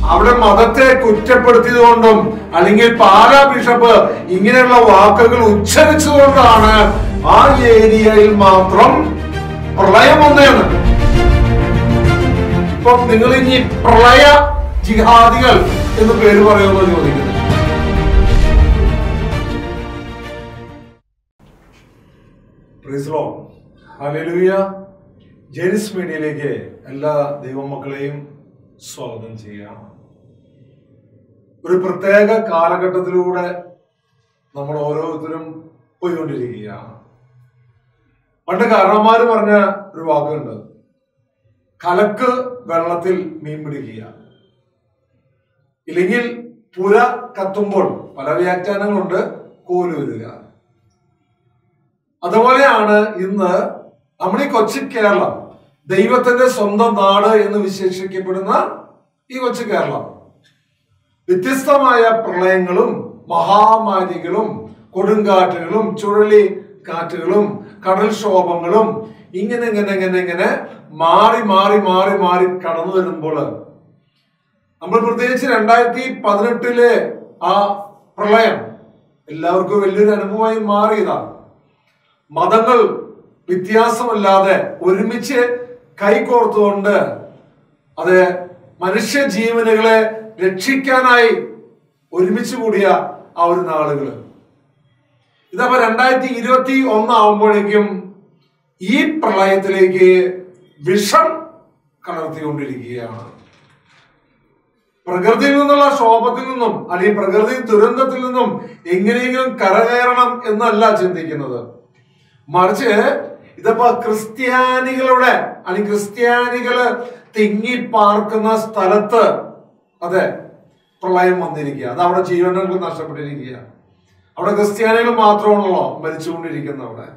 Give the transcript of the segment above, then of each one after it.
അവിടെ മതത്തെ കുറ്റപ്പെടുത്തിയതുകൊണ്ടും അല്ലെങ്കിൽ പാലാ ബിഷപ്പ് ഇങ്ങനെയുള്ള വാക്കുകൾ ഉച്ചരിച്ചുകൊണ്ടാണ് ആ ഏരിയയിൽ മാത്രം പ്രളയം വന്നേന്ന് ഇപ്പം നിങ്ങൾ ഇനി പ്രളയ ജിഹാദികൾ എന്ന് പേര് പറയുമെന്ന് ചോദിക്കുന്നു Praise the Lord. Hallelujah. ജെനിസ് മീഡിയയിലേക്ക് എല്ലാ ദൈവമക്കളെയും സ്വാഗതം ചെയ്യാം ഒരു പ്രത്യേക കാലഘട്ടത്തിലൂടെ നമ്മൾ ഓരോരുത്തരും പോയിക്കൊണ്ടിരിക്കുകയാണ് പണ്ട് കാരണന്മാര് പറഞ്ഞ ഒരു വാക്കുണ്ട് കലക്ക് വെള്ളത്തിൽ മീൻ പിടിക്കുക ഇല്ലെങ്കിൽ പുര കത്തുമ്പോൾ പല വ്യാഖ്യാനങ്ങളുണ്ട് കോലൂരുക അതുപോലെയാണ് ഇന്ന് നമ്മൾ ഈ കൊച്ചു കേരളം ദൈവത്തിന്റെ സ്വന്തം നാട് എന്ന് വിശേഷിക്കപ്പെടുന്ന ഈ കൊച്ചു കേരളം വ്യത്യസ്തമായ പ്രളയങ്ങളും മഹാമാരികളും കൊടുങ്കാറ്റുകളും ചുഴലി കാറ്റുകളും കടൽക്ഷോഭങ്ങളും ഇങ്ങനെ ഇങ്ങനെ ഇങ്ങനെ ഇങ്ങനെ മാറി മാറി മാറി മാറി കടന്നു വരുമ്പോൾ നമ്മൾ പ്രത്യേകിച്ച് രണ്ടായിരത്തി പതിനെട്ടിലെ ആ പ്രളയം എല്ലാവർക്കും വലിയൊരു അനുഭവമായി മാറിയതാണ് മതങ്ങൾ വ്യത്യാസമല്ലാതെ ഒരുമിച്ച് കൈകോർത്തുകൊണ്ട് അത് മനുഷ്യ ജീവനുകളെ രക്ഷിക്കാനായി ഒരുമിച്ച് കൂടിയ ആ ഒരു നാളുകൾ ഇതപ്പോ രണ്ടായിരത്തി ഇരുപത്തി ഒന്നാവുമ്പോഴേക്കും ഈ പ്രളയത്തിലേക്ക് വിഷം കലർത്തിക്കൊണ്ടിരിക്കുകയാണ് പ്രകൃതിയിൽ നിന്നുള്ള ക്ഷോഭത്തിൽ നിന്നും അല്ലെങ്കിൽ പ്രകൃതി ദുരന്തത്തിൽ നിന്നും എങ്ങനെയെങ്കിലും കരകയറണം എന്നല്ല ചിന്തിക്കുന്നത് മറിച്ച് ഇതിപ്പോ ക്രിസ്ത്യാനികളുടെ അല്ലെങ്കിൽ ക്രിസ്ത്യാനികള് തിങ്ങി പാർക്കുന്ന സ്ഥലത്ത് അതെ പ്രളയം വന്നിരിക്കുക അത് അവിടെ ജീവനുകൾ നഷ്ടപ്പെട്ടിരിക്കുക അവിടെ ക്രിസ്ത്യാനികൾ മാത്രമാണല്ലോ മരിച്ചുകൊണ്ടിരിക്കുന്ന അവിടെ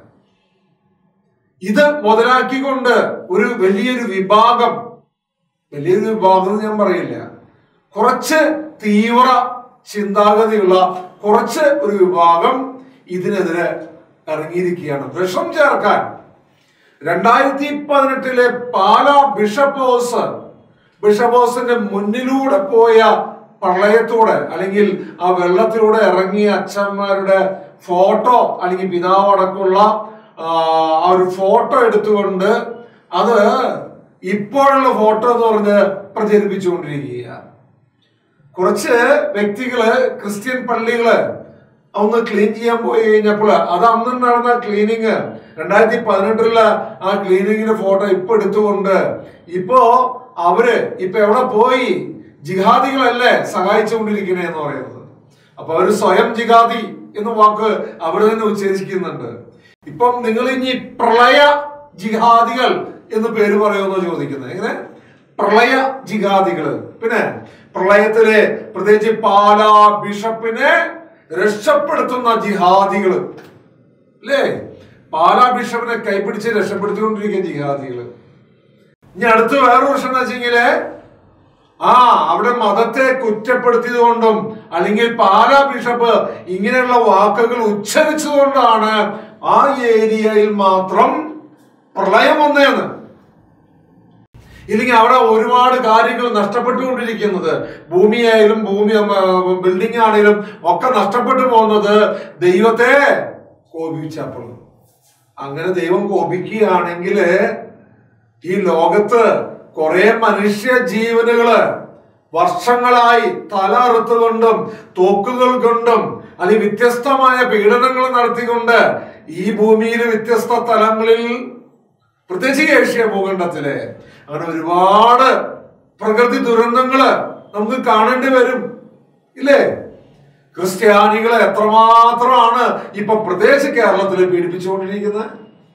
ഇത് മുതലാക്കിക്കൊണ്ട് ഒരു വലിയൊരു വിഭാഗം വലിയൊരു വിഭാഗം എന്ന് ഞാൻ പറയില്ല കുറച്ച് തീവ്ര ചിന്താഗതിയുള്ള കുറച്ച് ഒരു വിഭാഗം ഇതിനെതിരെ ഇറങ്ങിയിരിക്കുകയാണ് വിഷം ചേർക്കാൻ രണ്ടായിരത്തി പതിനെട്ടിലെ പാലാ ബിഷപ്പ് ഹൗസ് ബിഷപ്പ് ഹൗസിന്റെ മുന്നിലൂടെ പോയ പ്രളയത്തോടെ അല്ലെങ്കിൽ ആ വെള്ളത്തിലൂടെ ഇറങ്ങിയ അച്ഛന്മാരുടെ ഫോട്ടോ അല്ലെങ്കിൽ പിതാവ് അടക്കമുള്ള ആ ആ ഒരു ഫോട്ടോ എടുത്തുകൊണ്ട് അത് ഇപ്പോഴുള്ള ഫോട്ടോ എന്ന് പറഞ്ഞ് പ്രചരിപ്പിച്ചുകൊണ്ടിരിക്കുക കുറച്ച് വ്യക്തികള് ക്രിസ്ത്യൻ പള്ളികള് ഒന്ന് ക്ലീൻ ചെയ്യാൻ പോയി കഴിഞ്ഞപ്പോൾ അത് അന്ന് നടന്ന ക്ലീനിങ് രണ്ടായിരത്തി പതിനെട്ടിലെ ആ ക്ലീനിങ്ങിന്റെ ഫോട്ടോ ഇപ്പൊ എടുത്തുകൊണ്ട് ഇപ്പോ അവര് ഇപ്പൊ എവിടെ പോയി ജിഹാദികളല്ലേ സഹായിച്ചുകൊണ്ടിരിക്കണേ എന്ന് പറയുന്നത് അപ്പൊ അവര് സ്വയം ജിഹാദി എന്ന വാക്ക് അവർ തന്നെ ഉച്ചരിക്കുന്നുണ്ട് ഇപ്പം നിങ്ങൾ ഇനി പ്രളയ ജിഹാദികൾ എന്ന് പേര് പറയുമെന്ന് ചോദിക്കുന്നത് എങ്ങനെ പ്രളയ ജിഹാദികള് പിന്നെ പ്രളയത്തിലെ പ്രത്യേകിച്ച് പാലാ ബിഷപ്പിനെ രക്ഷപ്പെടുത്തുന്ന ജിഹാദികള് അല്ലേ പാലാ ബിഷപ്പിനെ കൈപിടിച്ച് രക്ഷപ്പെടുത്തിക്കൊണ്ടിരിക്കുന്ന ജിഹാദികള് ഇനി അടുത്ത് വേറൊരു പ്രശ്നം എന്ന് വെച്ചെങ്കില് ആ അവിടെ മതത്തെ കുറ്റപ്പെടുത്തിയത് കൊണ്ടും അല്ലെങ്കിൽ പാലാ ബിഷപ്പ് ഇങ്ങനെയുള്ള വാക്കുകൾ ഉച്ചരിച്ചുകൊണ്ടാണ് ആ ഏരിയയിൽ മാത്രം പ്രളയം വന്നേന്ന് ഇല്ലെങ്കിൽ അവിടെ ഒരുപാട് കാര്യങ്ങൾ നഷ്ടപ്പെട്ടുകൊണ്ടിരിക്കുന്നത് ഭൂമിയായാലും ഭൂമി ബിൽഡിംഗ് ആണെങ്കിലും ഒക്കെ നഷ്ടപ്പെട്ടു പോകുന്നത് ദൈവത്തെ കോപിച്ചപ്പോൾ അങ്ങനെ ദൈവം കോപിക്കുകയാണെങ്കിൽ ഈ ലോകത്ത് കുറെ മനുഷ്യ ജീവനുകള് വർഷങ്ങളായി തല അറുത്തുകൊണ്ടും തോക്കുകൾ കൊണ്ടും അല്ലെങ്കിൽ വ്യത്യസ്തമായ പീഡനങ്ങൾ നടത്തിക്കൊണ്ട് ഈ ഭൂമിയിൽ വ്യത്യസ്ത തലങ്ങളിൽ പ്രത്യേകിച്ച് ഏഷ്യ ഭൂഖണ്ഡത്തിലെ അങ്ങനെ ഒരുപാട് പ്രകൃതി ദുരന്തങ്ങള് നമുക്ക് കാണേണ്ടി വരും ഇല്ലേ ക്രിസ്ത്യാനികളെ എത്രമാത്രമാണ് ഇപ്പൊ പ്രത്യേകിച്ച് കേരളത്തിൽ പീഡിപ്പിച്ചുകൊണ്ടിരിക്കുന്നത്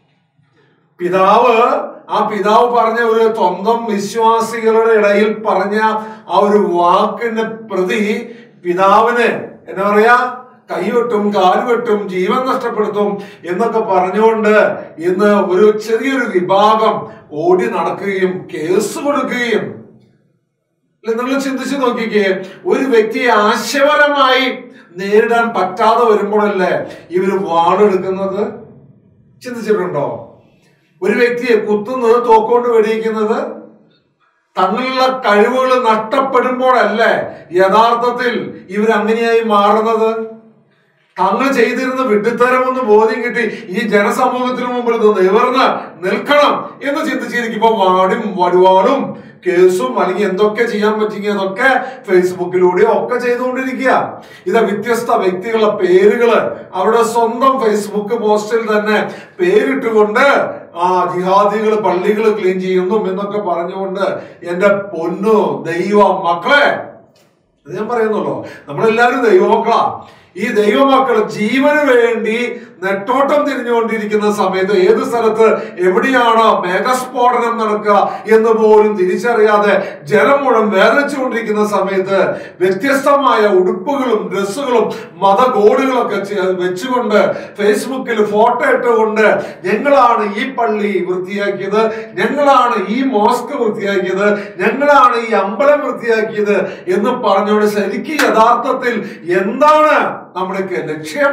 പിതാവ് ആ പിതാവ് പറഞ്ഞ ഒരു സ്വന്തം വിശ്വാസികളുടെ ഇടയിൽ പറഞ്ഞ ആ ഒരു വാക്കിന്റെ പ്രതി പിതാവിന് എന്നാ പറയാ കൈവെട്ടും കാലുവെട്ടും ജീവൻ നഷ്ടപ്പെടുത്തും എന്നൊക്കെ പറഞ്ഞുകൊണ്ട് ഇന്ന് ഒരു ചെറിയൊരു വിഭാഗം ഓടി നടക്കുകയും കേസ് കൊടുക്കുകയും അല്ലെ നിങ്ങൾ ചിന്തിച്ചു നോക്കിക്കേ ഒരു വ്യക്തിയെ ആശയപരമായി നേരിടാൻ പറ്റാതെ വരുമ്പോഴല്ലേ ഇവര് വാളെടുക്കുന്നത് ചിന്തിച്ചിട്ടുണ്ടോ ഒരു വ്യക്തിയെ കുത്തുന്നത് തോക്കൊണ്ട് വെടിയിക്കുന്നത് തങ്ങളുള്ള കഴിവുകൾ നഷ്ടപ്പെടുമ്പോഴല്ലേ യഥാർത്ഥത്തിൽ ഇവർ അങ്ങനെയായി മാറുന്നത് തങ്ങൾ ചെയ്തിരുന്ന വിഡ്ഢിത്തരമെന്ന് ബോധ്യം കിട്ടി ഈ ജനസമൂഹത്തിന് മുമ്പിൽ ഇത് നിവർന്ന് നിൽക്കണം എന്ന് ചിന്തിച്ചിരിക്കുമ്പോ വാടും വടുവാടും കേസും അല്ലെങ്കിൽ എന്തൊക്കെ ചെയ്യാൻ പറ്റിയ അതൊക്കെ ഫേസ്ബുക്കിലൂടെ ഒക്കെ ചെയ്തുകൊണ്ടിരിക്കുക ഇത് വ്യത്യസ്ത വ്യക്തികളുടെ പേരുകള് അവരുടെ സ്വന്തം ഫേസ്ബുക്ക് പോസ്റ്റിൽ തന്നെ പേരിട്ടുകൊണ്ട് ആ ജിഹാദികൾ പള്ളികൾ ക്ലീൻ ചെയ്യുന്നു എന്നൊക്കെ പറഞ്ഞുകൊണ്ട് എന്റെ പൊന്നു ദൈവ മക്കളെ അത് ഞാൻ പറയുന്നുള്ളൂ നമ്മളെല്ലാവരും ദൈവമക്കളാ ഈ ദൈവമക്കൾ ജീവന് വേണ്ടി നെട്ടോട്ടം തിരിഞ്ഞുകൊണ്ടിരിക്കുന്ന സമയത്ത് ഏത് സ്ഥലത്ത് എവിടെയാണ് മേഘസ്ഫോടനം നടക്കുക എന്ന് പോലും തിരിച്ചറിയാതെ ജനം മുഴുവൻ വേദനിച്ചുകൊണ്ടിരിക്കുന്ന സമയത്ത് വ്യത്യസ്തമായ ഉടുപ്പുകളും ഡ്രസ്സുകളും മതകോടുകളൊക്കെ ചെ- വെച്ചുകൊണ്ട് ഫേസ്ബുക്കിൽ ഫോട്ടോ ഇട്ടുകൊണ്ട് ഞങ്ങളാണ് ഈ പള്ളി വൃത്തിയാക്കിയത് ഞങ്ങളാണ് ഈ മോസ്ക് വൃത്തിയാക്കിയത് ഞങ്ങളാണ് ഈ അമ്പലം വൃത്തിയാക്കിയത് എന്ന് പറഞ്ഞുകൊണ്ട് ശരിക്കും യഥാർത്ഥത്തിൽ എന്താണ് നമ്മുടെയൊക്കെ ലക്ഷ്യം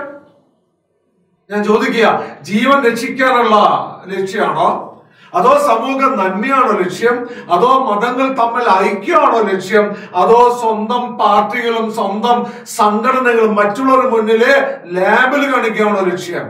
ഞാൻ ചോദിക്കുക ജീവൻ രക്ഷിക്കാനുള്ള ലക്ഷ്യമാണോ അതോ സമൂഹ നന്മയാണോ ലക്ഷ്യം അതോ മതങ്ങൾ തമ്മിൽ ഐക്യമാണോ ലക്ഷ്യം അതോ സ്വന്തം പാർട്ടികളും സ്വന്തം സംഘടനകളും മറ്റുള്ളവരുടെ മുന്നില് ലാബിൽ കാണിക്കാണോ ലക്ഷ്യം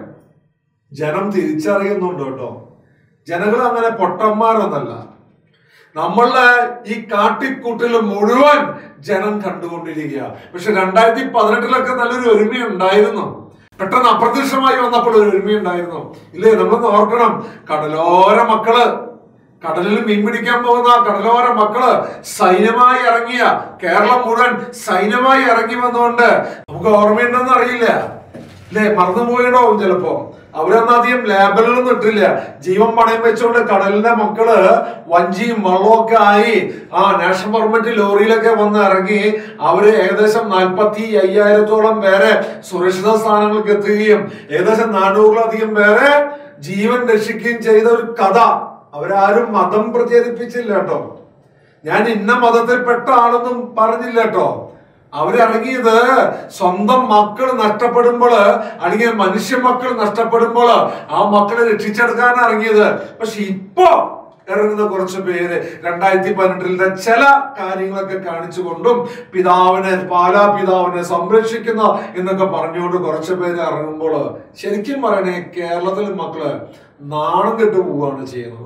ജനം തിരിച്ചറിയുന്നുണ്ട് കേട്ടോ ജനങ്ങൾ അങ്ങനെ പൊട്ടന്മാരൊന്നല്ല നമ്മളുടെ ഈ കാട്ടിക്കൂട്ടിൽ മുഴുവൻ ജനം കണ്ടുകൊണ്ടിരിക്കുക പക്ഷെ രണ്ടായിരത്തി പതിനെട്ടിലൊക്കെ നല്ലൊരു ഒരുമയുണ്ടായിരുന്നു പെട്ടെന്ന് അപ്രത്യക്ഷമായി വന്നപ്പോൾ ഒരു ഒരുമയുണ്ടായിരുന്നു ഇല്ലേ നമ്മളൊന്ന് ഓർക്കണം കടലോര മക്കള് കടലിൽ മീൻ പിടിക്കാൻ പോകുന്ന കടലോര മക്കള് സൈന്യമായി ഇറങ്ങിയ കേരളം മുഴുവൻ സൈന്യമായി ഇറങ്ങി വന്നുകൊണ്ട് നമുക്ക് ഓർമ്മയുണ്ടെന്ന് അറിയില്ല അല്ലേ മറന്നുപോയിടാവും ചിലപ്പോ അവരൊന്നും അധികം ലേബലുകളൊന്നും ഇട്ടില്ല ജീവൻ പണയം വെച്ചുകൊണ്ട് കടലിന്റെ മക്കള് വഞ്ചിയും വള്ളമൊക്കെ ആയി ആ നാഷണൽ പെർമിറ്റ് ലോറിയിലൊക്കെ വന്ന് ഇറങ്ങി അവര് ഏകദേശം നാൽപ്പത്തി അയ്യായിരത്തോളം പേരെ സുരക്ഷിത സ്ഥാനങ്ങൾക്ക് എത്തുകയും ഏകദേശം നാനൂറിലധികം പേരെ ജീവൻ രക്ഷിക്കുകയും ചെയ്ത ഒരു കഥ അവരാരും മതം പ്രചരിപ്പിച്ചില്ല കേട്ടോ ഞാൻ ഇന്ന മതത്തിൽപ്പെട്ട ആളൊന്നും പറഞ്ഞില്ല കേട്ടോ അവരിറങ്ങിയത് സ്വന്തം മക്കൾ നഷ്ടപ്പെടുമ്പോൾ അല്ലെങ്കിൽ മനുഷ്യ മക്കൾ നഷ്ടപ്പെടുമ്പോൾ ആ മക്കളെ രക്ഷിച്ചെടുക്കാൻ ഇറങ്ങിയത് പക്ഷെ ഇപ്പോ ഇറങ്ങുന്ന കുറച്ച് പേര് രണ്ടായിരത്തി പതിനെട്ടിലെ ചില കാര്യങ്ങളൊക്കെ കാണിച്ചുകൊണ്ടും പിതാവിനെ പാലാ പിതാവിനെ സംരക്ഷിക്കുന്ന എന്നൊക്കെ പറഞ്ഞുകൊണ്ട് കുറച്ച് പേര് ഇറങ്ങുമ്പോൾ ശരിക്കും പറയണേ കേരളത്തിൽ മക്കള് നാണം കെട്ടു പോവുകയാണ് ചെയ്യുന്നത്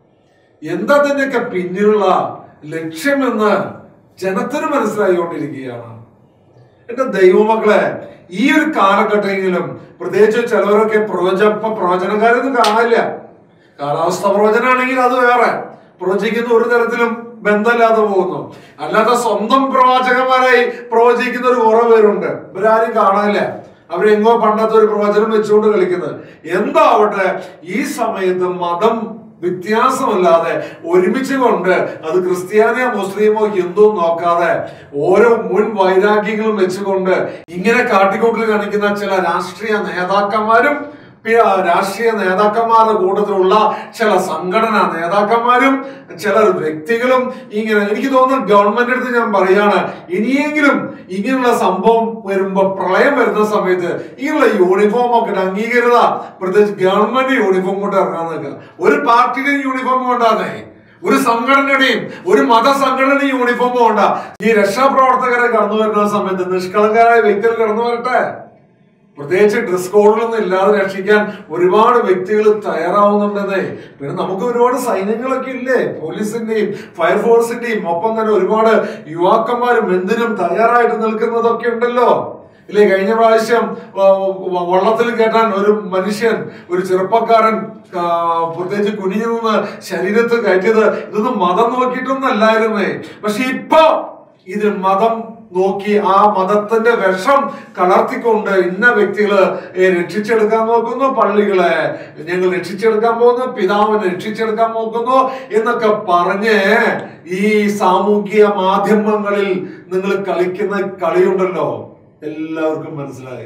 എന്താ തന്നെയൊക്കെ പിന്നിലുള്ള ലക്ഷ്യമെന്ന് ജനത്തിന് മനസ്സിലായിക്കൊണ്ടിരിക്കുകയാണ് എന്റെ ദൈവമക്കളെ ഈ ഒരു കാലഘട്ടമെങ്കിലും പ്രത്യേകിച്ച് ചിലവരൊക്കെ പ്രവച ഇപ്പൊ പ്രവചനക്കാരൊന്നും കാണാനില്ല കാലാവസ്ഥ പ്രവചനാണെങ്കിൽ അത് വേറെ പ്രവചിക്കുന്ന ഒരു തരത്തിലും ബന്ധമില്ലാതെ പോകുന്നു അല്ലാതെ സ്വന്തം പ്രവാചകന്മാരായി പ്രവചിക്കുന്ന ഒരു കുറെ പേരുണ്ട് ഇവരാരും കാണാനില്ല അവരെങ്ങോ പണ്ടത്തെ ഒരു പ്രവചനം വെച്ചുകൊണ്ട് കളിക്കുന്നത് എന്താവട്ടെ ഈ സമയത്ത് മതം വ്യത്യാസമല്ലാതെ ഒരുമിച്ച് കൊണ്ട് അത് ക്രിസ്ത്യാനിയോ മുസ്ലിമോ ഹിന്ദു നോക്കാതെ ഓരോ മുൻ വൈരാഗ്യങ്ങളും വെച്ചുകൊണ്ട് ഇങ്ങനെ കാട്ടിക്കൂട്ടിൽ കാണിക്കുന്ന ചില രാഷ്ട്രീയ നേതാക്കന്മാരും പി- രാഷ്ട്രീയ നേതാക്കന്മാരുടെ കൂട്ടത്തിലുള്ള ചില സംഘടനാ നേതാക്കന്മാരും ചില വ്യക്തികളും ഇങ്ങനെ എനിക്ക് തോന്നുന്നു ഗവൺമെന്റ് അടുത്ത് ഞാൻ പറയാണ് ഇനിയെങ്കിലും ഇങ്ങനെയുള്ള സംഭവം വരുമ്പോ പ്രളയം വരുന്ന സമയത്ത് ഇങ്ങനെയുള്ള യൂണിഫോം ഒക്കെ ഇട്ട് അംഗീകൃത പ്രത്യേകിച്ച് ഗവൺമെന്റ് യൂണിഫോം കൊണ്ട് ഇറങ്ങാൻ നിൽക്കുക ഒരു പാർട്ടിയുടെയും യൂണിഫോം കൊണ്ടാന്നേ ഒരു സംഘടനയുടെയും ഒരു മതസംഘടനയും യൂണിഫോം കൊണ്ട ഈ രക്ഷാപ്രവർത്തകരെ കടന്നു വരുന്ന സമയത്ത് നിഷ്കളങ്കരായ വ്യക്തികൾ കടന്നു വരട്ടെ പ്രത്യേകിച്ച് ഡ്രസ് കോഡിലൊന്നും ഇല്ലാതെ രക്ഷിക്കാൻ ഒരുപാട് വ്യക്തികൾ തയ്യാറാവുന്നുണ്ടെന്നേ പിന്നെ നമുക്ക് ഒരുപാട് സൈന്യങ്ങളൊക്കെ ഇല്ലേ പോലീസിന്റെയും ഫയർഫോഴ്സിന്റെയും ഒപ്പം തന്നെ ഒരുപാട് യുവാക്കന്മാരും എന്തിനും തയ്യാറായിട്ട് നിൽക്കുന്നതൊക്കെ ഉണ്ടല്ലോ ഇല്ലേ കഴിഞ്ഞ പ്രാവശ്യം ആ, വ- വള്ളത്തിൽ കേട്ടാൻ ഒരു മനുഷ്യൻ ഒരു ചെറുപ്പക്കാരൻ ആ, പ്രത്യേകിച്ച് കുനിഞ്ഞു നിന്ന് ശരീരത്തിൽ കയറ്റിയത് ഇതൊന്നും മതം നോക്കിയിട്ടൊന്നല്ലായിരുന്നേ പക്ഷെ ഇപ്പൊ ഇത് മതം നോക്കി ആ മതത്തിന്റെ വിഷം കലർത്തിക്കൊണ്ട് ഇന്ന വ്യക്തികള് ഏ, രക്ഷിച്ചെടുക്കാൻ നോക്കുന്നു പള്ളികളെ ഞങ്ങൾ രക്ഷിച്ചെടുക്കാൻ പോകുന്നു പിതാവിനെ രക്ഷിച്ചെടുക്കാൻ നോക്കുന്നു എന്നൊക്കെ പറഞ്ഞ് ഈ സാമൂഹിക മാധ്യമങ്ങളിൽ നിങ്ങൾ കളിക്കുന്ന കളിയുണ്ടല്ലോ എല്ലാവർക്കും മനസ്സിലായി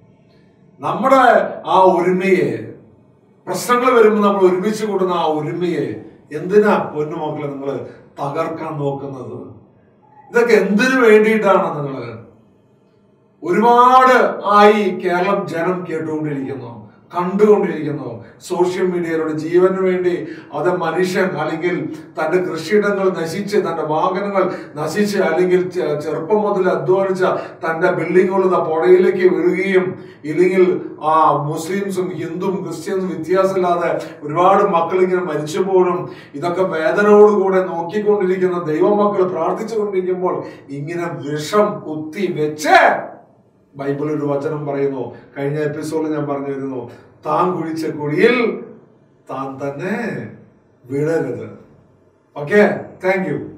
നമ്മുടെ ആ ഒരുമയെ പ്രശ്നങ്ങൾ വരുമ്പോൾ നമ്മൾ ഒരുമിച്ച് കൂടുന്ന ആ ഒരുമയെ എന്തിനാ പൊന്നുമക്കളെ നിങ്ങൾ തകർക്കാൻ നോക്കുന്നത് ഇതൊക്കെ എന്തിനു വേണ്ടിയിട്ടാണ് നിങ്ങൾ ഒരുപാട് ആയി കേരളം ജനം കേട്ടുകൊണ്ടിരിക്കുന്നു കണ്ടുകൊണ്ടിരിക്കുന്നു സോഷ്യൽ മീഡിയയിലൂടെ ജീവന് വേണ്ടി അത് മനുഷ്യൻ അല്ലെങ്കിൽ തന്റെ കൃഷിയിടങ്ങൾ നശിച്ച് തന്റെ വാഹനങ്ങൾ നശിച്ച് അല്ലെങ്കിൽ ചെ- ചെറുപ്പം മുതൽ അധ്വാനിച്ച തന്റെ ബിൽഡിങ്ങുകൾ ദാ പുഴയിലേക്ക് വീഴുകയും ഇല്ലെങ്കിൽ ആ മുസ്ലിംസും ഹിന്ദുവും ക്രിസ്ത്യൻസും വ്യത്യാസമില്ലാതെ ഒരുപാട് മക്കൾ ഇങ്ങനെ മരിച്ചുപോഴും ഇതൊക്കെ വേദനയോടുകൂടെ നോക്കിക്കൊണ്ടിരിക്കുന്ന ദൈവമക്കൾ പ്രാർത്ഥിച്ചുകൊണ്ടിരിക്കുമ്പോൾ ഇങ്ങനെ വിഷം കുത്തി വെച്ച് ബൈബിൾ ഒരു വചനം പറയുന്നു കഴിഞ്ഞ എപ്പിസോഡിൽ ഞാൻ പറഞ്ഞിരുന്നു താൻ കുഴിച്ച കുഴിയിൽ താൻ തന്നെ വീഴരുത് ഓക്കെ താങ്ക് യു